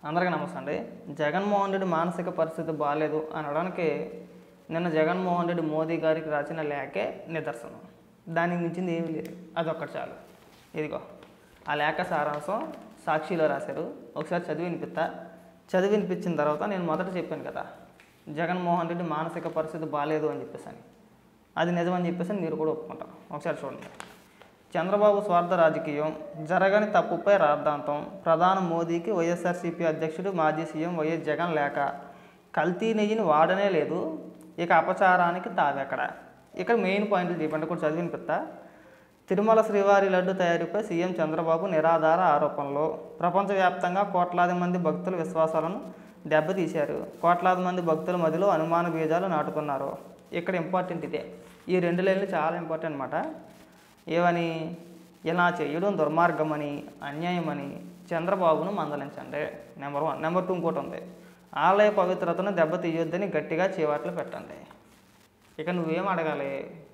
అందరికీ నమస్తే అండి జగన్మోహన్ రెడ్డి మానసిక పరిస్థితి బాగాలేదు అనడానికి నిన్న జగన్మోహన్ రెడ్డి మోదీ గారికి రాసిన లేఖే నిదర్శనం దానికి మించింది ఏమీ లేదు అదొక్కటి చాలు ఇదిగో ఆ లేఖ సారాంశం సాక్షిలో రాశారు ఒకసారి చదివి వినిపిస్తా చదివి వినిపించిన తర్వాత నేను మొదట చెప్పాను కదా జగన్మోహన్ రెడ్డి మానసిక పరిస్థితి బాగాలేదు అని చెప్పేసి అని అది నిజమని చెప్పేసి మీరు కూడా ఒప్పుకుంటారు ఒకసారి చూడండి చంద్రబాబు స్వార్థ రాజకీయం జరగని తప్పుపై రాద్ధాంతం ప్రధాని మోదీకి వైఎస్ఆర్సీపీ అధ్యక్షుడు మాజీ సీఎం వైఎస్ జగన్ లేక కల్తీ నెయ్యిని వాడనే లేదు ఇక అపచారానికి తావెక్కడ ఇక్కడ మెయిన్ పాయింట్లు చెప్పండి కూడా చదివిన పెద్ద తిరుమల శ్రీవారి లడ్డు తయారీపై సీఎం చంద్రబాబు నిరాధార ఆరోపణలు ప్రపంచవ్యాప్తంగా కోట్లాది మంది భక్తుల విశ్వాసాలను దెబ్బతీశారు కోట్లాది మంది భక్తుల మధ్యలో అనుమాన బీజాలు నాటుకున్నారు ఇక్కడ ఇంపార్టెంట్ ఇదే ఈ రెండు లైన్లు చాలా ఇంపార్టెంట్ అనమాట ఏమని ఇలా చేయడం దుర్మార్గమని అన్యాయమని చంద్రబాబును మందలించండి నెంబర్ వన్ నెంబర్ టూ ఇంకోటి ఉంది ఆలయ పవిత్రతను దెబ్బతీయొద్దని గట్టిగా చేవాట్లు పెట్టండి ఇక నువ్వేం అడగాలి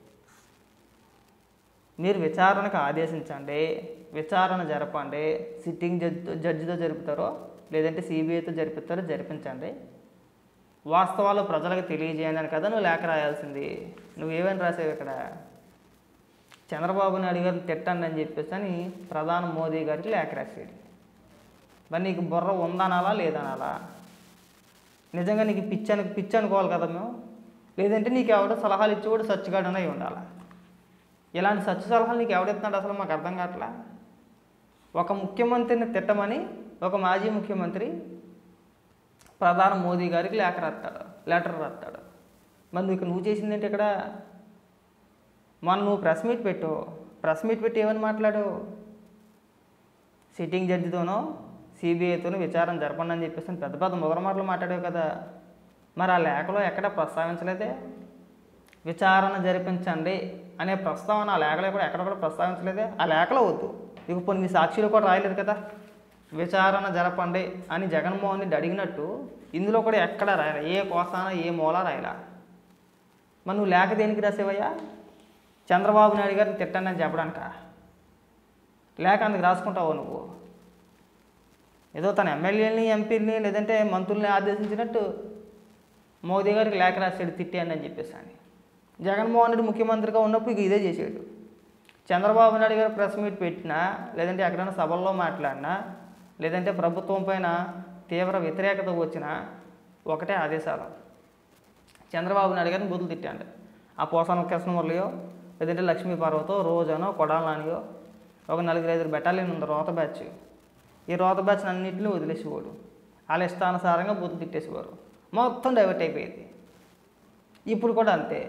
మీరు విచారణకు ఆదేశించండి విచారణ జరపండి సిట్టింగ్ జడ్జి జడ్జితో జరుపుతారో లేదంటే సిబిఐతో జరిపిస్తారో జరిపించండి వాస్తవాలు ప్రజలకు తెలియజేయండి అని కదా నువ్వు లేఖ రాయాల్సింది నువ్వేమని రాసావు ఇక్కడ చంద్రబాబు నాయుడు గారిని తిట్టండి అని చెప్పేసి అని ప్రధాని మోదీ గారికి లేఖ రాసాడు మరి నీకు బుర్ర ఉందనాలా లేదనాలా నిజంగా నీకు పిచ్చి అని పిచ్చి అనుకోవాలి కదా మేము లేదంటే నీకు ఎవడో సలహాలు ఇచ్చి కూడా సచ్చిగాడనే ఉండాలి ఇలాంటి సచ్చు సలహాలు నీకు ఎవడిస్తున్నాడు అసలు మాకు అర్థం కావట్లా ఒక ముఖ్యమంత్రిని తిట్టమని ఒక మాజీ ముఖ్యమంత్రి ప్రధాని మోదీ గారికి లేఖ రాస్తాడు లెటర్ రాస్తాడు మరి నువ్వు ఇక్కడ నువ్వు చేసింది ఏంటి ఇక్కడ మొన్న నువ్వు ప్రెస్ మీట్ పెట్టు ప్రెస్ మీట్ పెట్టి ఏమని మాట్లాడు సిట్టింగ్ జడ్జితోనో సిబిఐతోనో విచారణ జరపండి అని చెప్పేసి పెద్ద పెద్ద మొగర మాటలు మాట్లాడావు కదా మరి ఆ లేఖలో ఎక్కడ ప్రస్తావించలేదే విచారణ జరిపించండి అనే ప్రస్తావన ఆ లేఖలో కూడా ఎక్కడ కూడా ప్రస్తావించలేదే ఆ లేఖలో వద్దు ఇక కొన్ని మీ సాక్షులు కూడా రాయలేదు కదా విచారణ జరపండి అని జగన్మోహన్ రెడ్డి అడిగినట్టు ఇందులో కూడా ఎక్కడ రాయలే ఏ కోసాన ఏ మూల రాయలా మరి నువ్వు లేఖ దేనికి రాసేవయ్యా చంద్రబాబు నాయుడు గారిని తిట్టండి అని చెప్పడానిక లేక అందుకు రాసుకుంటావు నువ్వు ఏదో తన ఎమ్మెల్యేని ఎంపీని లేదంటే మంత్రుల్ని ఆదేశించినట్టు మోదీ గారికి లేఖ రాసాడు తిట్టేయండి అని చెప్పేసి అని జగన్మోహన్ రెడ్డి ముఖ్యమంత్రిగా ఉన్నప్పుడు ఇక ఇదే చేసాడు చంద్రబాబు నాయుడు గారు ప్రెస్ మీట్ పెట్టినా లేదంటే ఎక్కడైనా సభల్లో మాట్లాడినా లేదంటే ప్రభుత్వం పైన తీవ్ర వ్యతిరేకత వచ్చినా ఒకటే ఆదేశాలు చంద్రబాబు నాయుడు గారిని బుద్ధులు తిట్టాడు ఆ పోసాన కృష్ణమురళియో లేదంటే లక్ష్మీ పార్వతో రోజనో కొడాలనానియో ఒక నలుగురు ఐదుగురు బెటాలియన్ ఉంది రోత బ్యాచ్ ఈ రోత బ్యాచ్ అన్నింటినీ వదిలేసేవాడు వాళ్ళ ఇష్టానుసారంగా బుద్ధులు తిట్టేసేవారు మొత్తం డైవర్ట్ అయిపోయేది ఇప్పుడు కూడా అంతే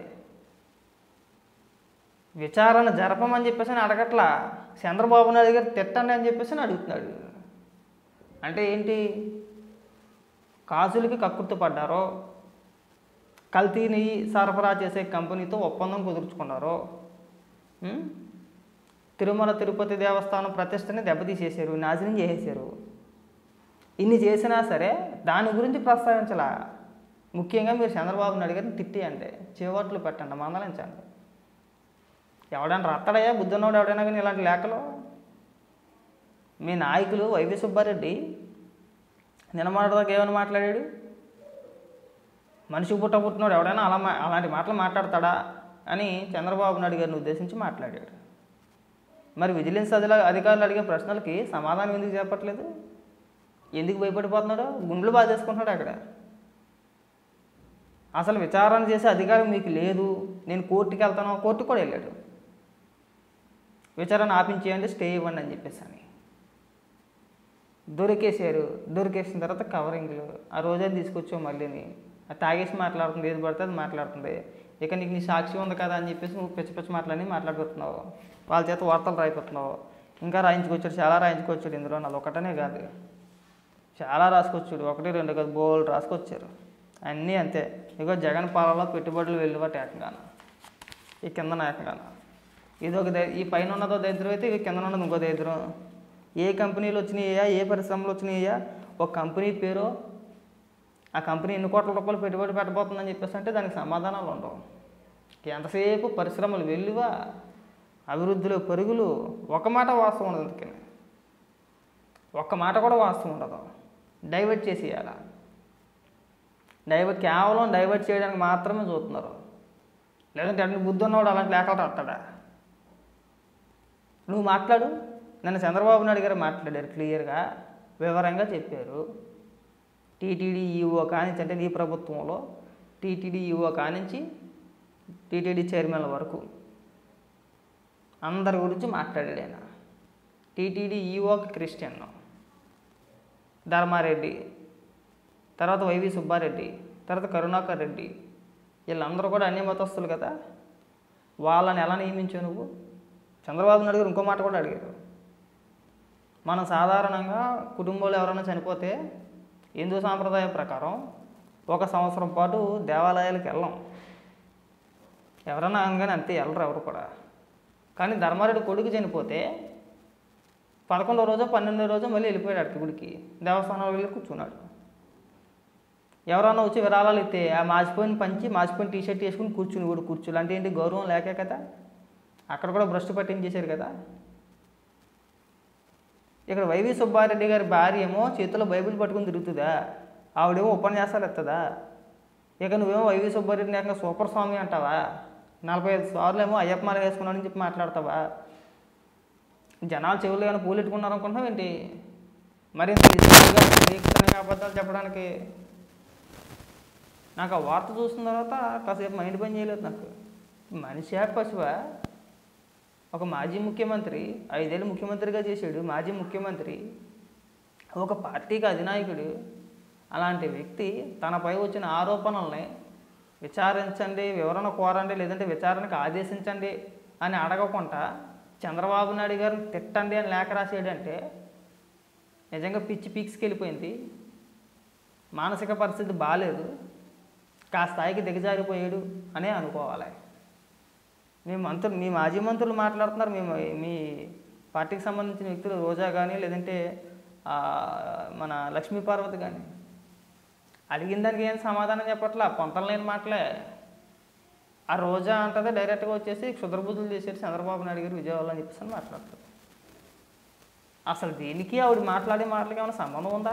విచారణ జరపమని చెప్పేసి అని అడగట్లా చంద్రబాబు నాయుడు గారు తిట్టండి అని చెప్పేసి అని అడుగుతున్నాడు అంటే ఏంటి కాజులకి కక్కుర్తి పడ్డారో కల్తీ నెయ్యి సరఫరా చేసే కంపెనీతో ఒప్పందం కుదుర్చుకున్నారు ఉం? తిరుమల తిరుపతి దేవస్థానం ప్రతిష్టని దెబ్బతీసేశారు నాశనం చేసేసారు ఇన్ని చేసినా సరే దాని గురించి ప్రస్తావించలా ముఖ్యంగా మీరు చంద్రబాబు నాయుడు గారిని తిట్టేయండి చేవట్లు పెట్టండి మందలించండి ఎవడైనా రత్తడయ్యా బుద్ధున్నవాడు ఎవడైనా కానీ ఇలాంటి లేఖలు మీ నాయకులు వైవి సుబ్బారెడ్డి నిలమాడదాకా ఏమని మాట్లాడాడు మనిషి పుట్ట పుట్టినోడు ఎవడైనా అలా మా అలాంటి మాటలు మాట్లాడతాడా అని చంద్రబాబు నాయుడు గారిని ఉద్దేశించి మాట్లాడాడు మరి విజిలెన్స్ అధిలా అధికారులు అడిగే ప్రశ్నలకి సమాధానం ఎందుకు చెప్పట్లేదు ఎందుకు భయపడిపోతున్నాడు గుండెలు బాధేసుకుంటున్నాడు అక్కడ అసలు విచారణ చేసే అధికారం మీకు లేదు నేను కోర్టుకి వెళ్తాను కోర్టుకు కూడా వెళ్ళాడు విచారణ ఆపించేయండి స్టే ఇవ్వండి అని చెప్పేసి అని దొరికేసారు దొరికేసిన తర్వాత కవరింగ్లు ఆ రోజే తీసుకొచ్చావు మళ్ళీని అది తాగేసి మాట్లాడుతుంది ఏది పడితే అది మాట్లాడుతుంది ఇక నీకు నీ సాక్షి ఉంది కదా అని చెప్పేసి నువ్వు పిచ్చి పిచ్చి మాటలని మాట్లాడుతున్నావు వాళ్ళ చేత వార్తలు రాయిపోతున్నావు ఇంకా రాయించుకొచ్చాడు చాలా రాయించుకొచ్చాడు ఇందులో నాది ఒకటనే కాదు చాలా రాసుకొచ్చాడు ఒకటి రెండు కాదు బోల్ రాసుకొచ్చారు అన్నీ అంతే ఇగో జగన్ పాలలో పెట్టుబడులు వెళ్ళిబట్టి ఏకంగాను ఈ కింద ఏకంగాను ఇది ఒక ద- ఈ పైన ఉన్నదో దరిద్రం అయితే ఇక కింద ఉన్నది ఇంకో దరిద్రం ఏ కంపెనీలు వచ్చినాయా ఏ పరిశ్రమలు వచ్చినాయా ఒక కంపెనీ పేరు ఆ కంపెనీ ఎన్ని కోట్ల రూపాయలు పెట్టుబడి పెట్టబోతుందని చెప్పేసి అంటే దానికి సమాధానాలు ఉండవు ఎంతసేపు పరిశ్రమలు వెలువ అభివృద్ధిలో పరుగులు ఒక మాట వాస్తవం ఉండదు అందుకని ఒక్క మాట కూడా వాస్తవం ఉండదు డైవర్ట్ చేసేయాల డైవర్ట్ కేవలం డైవర్ట్ చేయడానికి మాత్రమే చూస్తున్నారు లేదంటే అన్ని బుద్ధి ఉన్నవాడు అలాంటి లేఖలు రాస్తాడా నువ్వు మాట్లాడు నన్ను చంద్రబాబు నాయుడు గారు మాట్లాడారు క్లియర్గా వివరంగా చెప్పారు టీటీడీ ఈఓ కానించి అంటే నీ ప్రభుత్వంలో టీటీడీ ఈఓ కానించి టీటీడీ చైర్మన్ల వరకు అందరి గురించి మాట్లాడాడు ఆయన టీటీడీ ఈఓకి క్రిస్టియన్ ధర్మారెడ్డి తర్వాత వైవి సుబ్బారెడ్డి తర్వాత కరుణాకర్ రెడ్డి వీళ్ళందరూ కూడా అన్ని మతస్థులు కదా వాళ్ళని ఎలా నియమించావు నువ్వు చంద్రబాబు నాయుడు గారు ఇంకో మాట కూడా అడిగారు మనం సాధారణంగా కుటుంబంలో ఎవరైనా చనిపోతే హిందూ సాంప్రదాయం ప్రకారం ఒక సంవత్సరం పాటు దేవాలయాలకు వెళ్ళాం ఎవరైనా అనగానే అంతే వెళ్ళరు ఎవరు కూడా కానీ ధర్మారెడ్డి కొడుకు చనిపోతే పదకొండో రోజు పన్నెండో రోజు మళ్ళీ వెళ్ళిపోయాడు అక్కడికి గుడికి దేవస్థానంలో వెళ్ళి కూర్చున్నాడు ఎవరైనా వచ్చి విరాళాలు ఇస్తే ఆ మాసిపోయిన పంచి మాసిపోయిన టీ షర్ట్ వేసుకుని కూర్చుని కూడా కూర్చుని అంటే ఏంటి గౌరవం లేకే కదా అక్కడ కూడా భ్రష్టు పట్టించేశారు కదా ఇక్కడ వైవి సుబ్బారెడ్డి గారి భార్య ఏమో చేతిలో బైబిల్ పట్టుకుని తిరుగుతుందా ఆవిడేమో ఉపన్యాసాలు ఎత్తదా ఇక నువ్వేమో వైవి సుబ్బారెడ్డిని ఏకంగా సూపర్ స్వామి అంటావా నలభై ఐదు సార్లు ఏమో అయ్యప్ప మాల వేసుకున్నాడని చెప్పి మాట్లాడతావా జనాలు చెవులు ఏమైనా పూలు పెట్టుకున్నారు అనుకుంటున్నావు ఏంటి మరి ఇంత ఇష్టంగా దీక్షణంగా అబద్ధాలు చెప్పడానికి నాకు ఆ వార్త చూసిన తర్వాత కాసేపు మైండ్ పని చేయలేదు నాకు మనిషి పశువా ఒక మాజీ ముఖ్యమంత్రి ఐదేళ్ళు ముఖ్యమంత్రిగా చేశాడు మాజీ ముఖ్యమంత్రి ఒక పార్టీకి అధినాయకుడు అలాంటి వ్యక్తి తనపై వచ్చిన ఆరోపణల్ని విచారించండి వివరణ కోరండి లేదంటే విచారణకు ఆదేశించండి అని అడగకుండా చంద్రబాబు నాయుడు గారిని తిట్టండి అని లేఖ రాసేయడంటే నిజంగా పిచ్చి పీక్స్కి వెళ్ళిపోయింది మానసిక పరిస్థితి బాగాలేదు కా స్థాయికి దిగజారిపోయాడు అనే అనుకోవాలి మీ మంత్రులు మీ మాజీ మంత్రులు మాట్లాడుతున్నారు మీ మీ పార్టీకి సంబంధించిన వ్యక్తులు రోజా కానీ లేదంటే ఆ, మన లక్ష్మీ పార్వతి కానీ అడిగిన దానికి ఏం సమాధానం చెప్పట్లా పొంతలు లేని మాటలే ఆ రోజా అంటదే డైరెక్ట్గా వచ్చేసి క్షుద్రబుద్ధులు చేసేది చంద్రబాబు నాయుడు గారు విజయవాడలో అని చెప్పేసి అని మాట్లాడుతుంది అసలు దీనికి ఆవిడ మాట్లాడే మాటలకి ఏమైనా సంబంధం ఉందా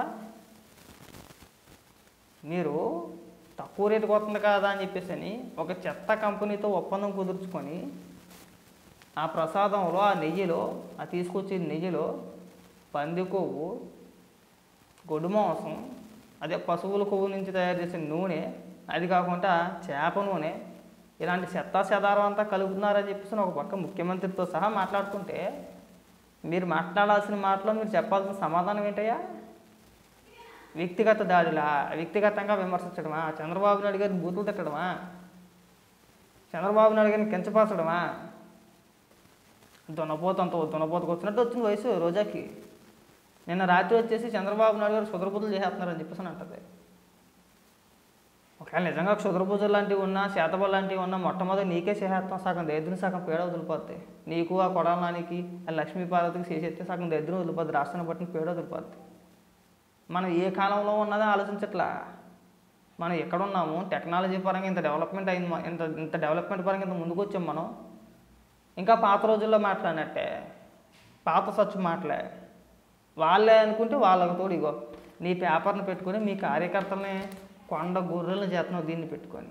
మీరు తక్కువ రేటుకి వస్తుంది కదా అని చెప్పేసి అని ఒక చెత్త కంపెనీతో ఒప్పందం కుదుర్చుకొని ఆ ప్రసాదంలో ఆ నెయ్యిలో ఆ తీసుకొచ్చే నెయ్యిలో పంది కొవ్వు గొడ్డు మాంసం అదే పశువుల కొవ్వు నుంచి తయారు చేసిన నూనె అది కాకుండా చేప నూనె ఇలాంటి చెత్త చెదారం అంతా కలుపుతున్నారని చెప్పేసి ఒక పక్క ముఖ్యమంత్రితో సహా మాట్లాడుతుంటే మీరు మాట్లాడాల్సిన మాటలో మీరు చెప్పాల్సిన సమాధానం ఏంటయ్యా వ్యక్తిగత దాడిలా వ్యక్తిగతంగా విమర్శించడమా చంద్రబాబు నాయుడు గారిని బూతులు తిట్టడమా చంద్రబాబు నాయుడు గారిని కించపరచడమా దున్నపోతు అంత దున్నపోతుకు వచ్చినట్టు వచ్చింది వయసు రోజాకి నిన్న రాత్రి వచ్చేసి చంద్రబాబు నాయుడు గారు క్షుద్రపూజలు చేసేస్తున్నారని చెప్పేసి అని అంటది ఒకవేళ నిజంగా క్షుద్రపూజలు లాంటివి ఉన్నా శాతబలు లాంటివి ఉన్నా మొట్టమొదటి నీకే చేసేస్తాం సగం దరిద్రం సగం పేడ వదిలిపోద్ది నీకు ఆ కొడాలానికి ఆ లక్ష్మీ పార్వతికి చేసేస్తే సగం దరిద్రం వదిలిపోద్ది రాష్ట్రాన్ని బట్టిన పేడ వదిలిపోద్ది మనం ఏ కాలంలో ఉన్నదో ఆలోచించట్లా మనం ఎక్కడున్నాము టెక్నాలజీ పరంగా ఇంత డెవలప్మెంట్ అయింది మ- ఇంత ఇంత డెవలప్మెంట్ పరంగా ఇంత ముందుకు వచ్చాం మనం ఇంకా పాత రోజుల్లో మాట్లాడినట్టే పాత సచ్చు మాటలే వాళ్ళే అనుకుంటే వాళ్ళకి తోడు ఇగో నీ పేపర్ని పెట్టుకొని మీ కార్యకర్తల్ని కొండ గొర్రెలను చేతనం దీన్ని పెట్టుకొని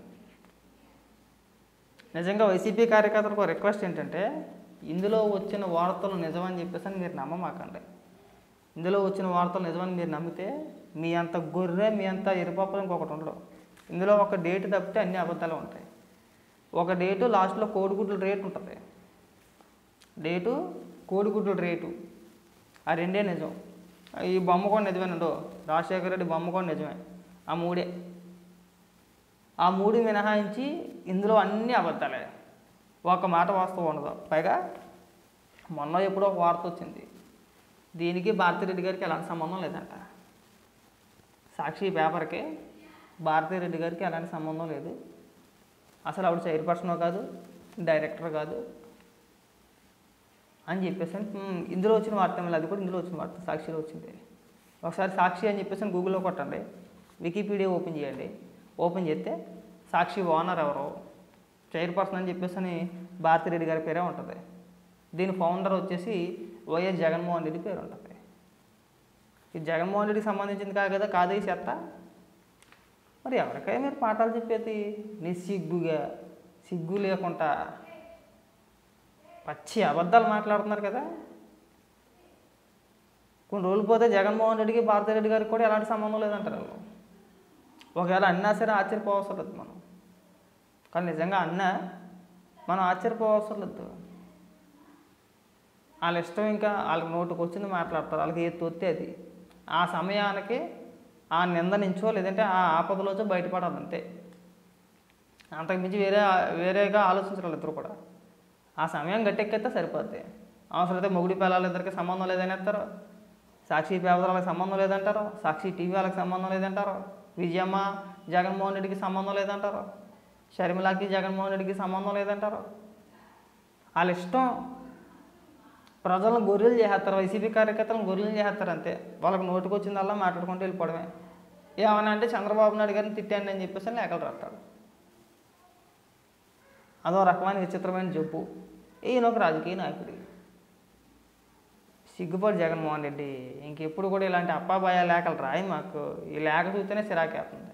నిజంగా వైసీపీ కార్యకర్తలకు ఒక రిక్వెస్ట్ ఏంటంటే ఇందులో వచ్చిన వార్తలు నిజమని చెప్పేసి అని మీరు నమ్మమాకండి ఇందులో వచ్చిన వార్తలు నిజమని మీరు నమ్మితే మీ అంత గొర్రె మీ అంత ఎరుపప్పులు ఇంకొకటి ఉండడు ఇందులో ఒక డేట్ తప్పితే అన్ని అబద్ధాలు ఉంటాయి ఒక డేటు లాస్ట్లో కోడిగుడ్ల రేటు ఉంటుంది డేటు కోడిగుడ్ల రేటు ఆ రెండే నిజం ఈ బొమ్మ కూడా నిజమేనండో రాజశేఖర రెడ్డి బొమ్మ కూడా నిజమే ఆ మూడే ఆ మూడు మినహాయించి ఇందులో అన్ని అబద్ధాలే ఒక మాట వాస్తవం ఉండదు పైగా మొన్న ఎప్పుడో ఒక వార్త వచ్చింది దీనికి భారతిరెడ్డి గారికి ఎలాంటి సంబంధం లేదంట సాక్షి పేపర్కి భారతిరెడ్డి గారికి ఎలాంటి సంబంధం లేదు అసలు ఆవిడ చైర్పర్సన్ కాదు డైరెక్టర్ కాదు అని చెప్పేసి "మ్మ్, ఇందులో వచ్చిన వార్త మళ్ళీ అది కూడా ఇందులో వచ్చిన వార్త సాక్షిలో వచ్చింది ఒకసారి సాక్షి అని చెప్పేసి గూగుల్లో కొట్టండి వికీపీడియా ఓపెన్ చేయండి ఓపెన్ చేస్తే సాక్షి ఓనర్ ఎవరో చైర్పర్సన్ అని చెప్పేసి అని భారతిరెడ్డి గారి పేరే ఉంటుంది దీని ఫౌండర్ వచ్చేసి వైఎస్ జగన్మోహన్ రెడ్డి పేరు ఉంటుంది ఇది జగన్మోహన్ రెడ్డికి సంబంధించింది కాదు కదా కాదు ఈ చెత్త మరి ఎవరికై మీరు పాఠాలు చెప్పేది నిస్సిగ్గుగా సిగ్గు లేకుండా పచ్చి అబద్ధాలు మాట్లాడుతున్నారు కదా కొన్ని రోజులు పోతే జగన్మోహన్ రెడ్డికి భారతిరెడ్డి గారికి కూడా ఎలాంటి సంబంధం లేదంటారు వాళ్ళు ఒకవేళ అన్నా సరే ఆశ్చర్యపోవసరం లేదు మనం కానీ నిజంగా అన్నా మనం ఆశ్చర్యపోవసరం లేదు వాళ్ళ ఇష్టం ఇంకా వాళ్ళకి నోటుకు వచ్చింది మాట్లాడతారు వాళ్ళకి ఏది తొత్తే అది ఆ సమయానికి ఆ నింద నుంచో లేదంటే ఆ ఆపదలోచో బయటపడాలి అంతే అంతకుమించి వేరే వేరేగా ఆలోచించరు ఇద్దరు కూడా ఆ సమయం గట్టెక్కితే సరిపోద్ది అవసరమైతే మొగుడి పిల్లలు ఇద్దరికి సంబంధం లేదని అంటారు సాక్షి పేపర్ వాళ్ళకి సంబంధం లేదంటారు సాక్షి టీవీ వాళ్ళకి సంబంధం లేదంటారు విజయమ్మ జగన్మోహన్ రెడ్డికి సంబంధం లేదంటారు షర్మిలాకి జగన్మోహన్ రెడ్డికి సంబంధం లేదంటారు వాళ్ళ ఇష్టం ప్రజలను గొర్రెలు చేసేస్తారు వైసీపీ కార్యకర్తలను గొర్రెలు చేసేస్తారు అంతే వాళ్ళకి నోటుకు వచ్చిందల్లా మాట్లాడుకుంటూ వెళ్ళిపోవడమే ఏమన్నా అంటే చంద్రబాబు నాయుడు గారిని తిట్టాను అని చెప్పేసి అని లేఖలు రాస్తాడు అదో రకమైన విచిత్రమైన జబ్బు ఈయన ఒక రాజకీయ నాయకుడు సిగ్గుపడి జగన్మోహన్ రెడ్డి ఇంకెప్పుడు కూడా ఇలాంటి అప్పాబాయ లేఖలు రాయి మాకు ఈ లేఖ చూస్తేనే సిరాకేస్తుంది